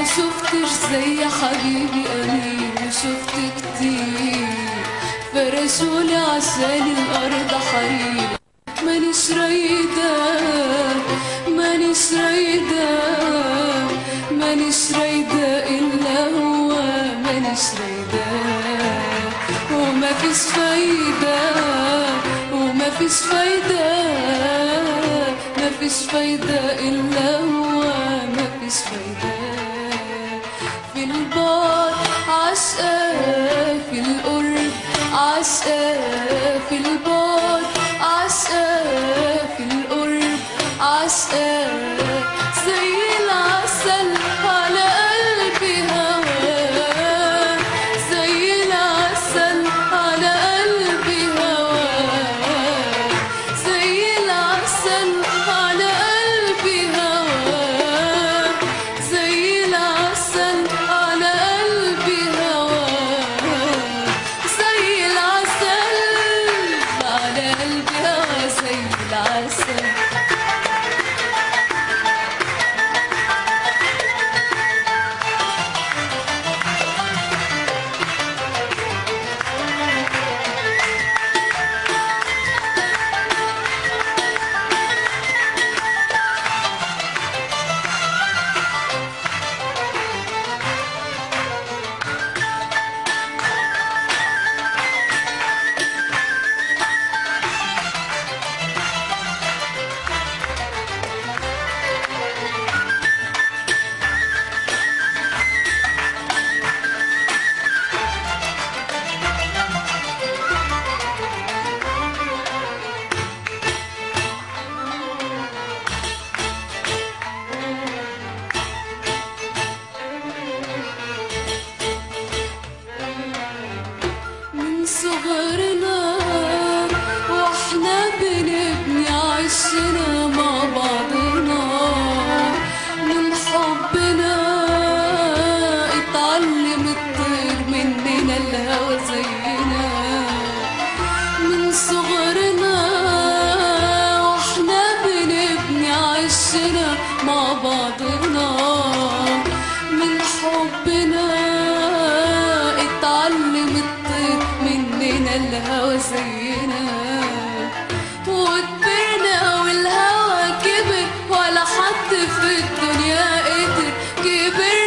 شفتش زي حبيبي أمين وشفت كتير فرشولي عشان الأرض حرير مانيش رايدة مانيش رايدة مانيش رايدة إلا هو مانيش رايدة وما فيش فايدة وما فيش فايدة ما فيش فايدة إلا هو ما فيش فايدة في البار عشقة في القرب عشقة في البار عشقة في القرب عشقة زي العسل على قلبي هواه زي العسل على قلبي هواه زي العسل على قلبي هواه زي العسل على قلبي هواه زي العسل على قلبي هواه زي العسل من صغرنا واحنا بنبني عشنا مع بعضنا من حبنا اتعلم الطير مننا الهوى زينا من صغرنا واحنا بنبني عشنا مع بعضنا من حبنا اتعلم الطير مننا الهوى زينا وكبرنا والهوى كبر ولا حد في الدنيا قدر كبر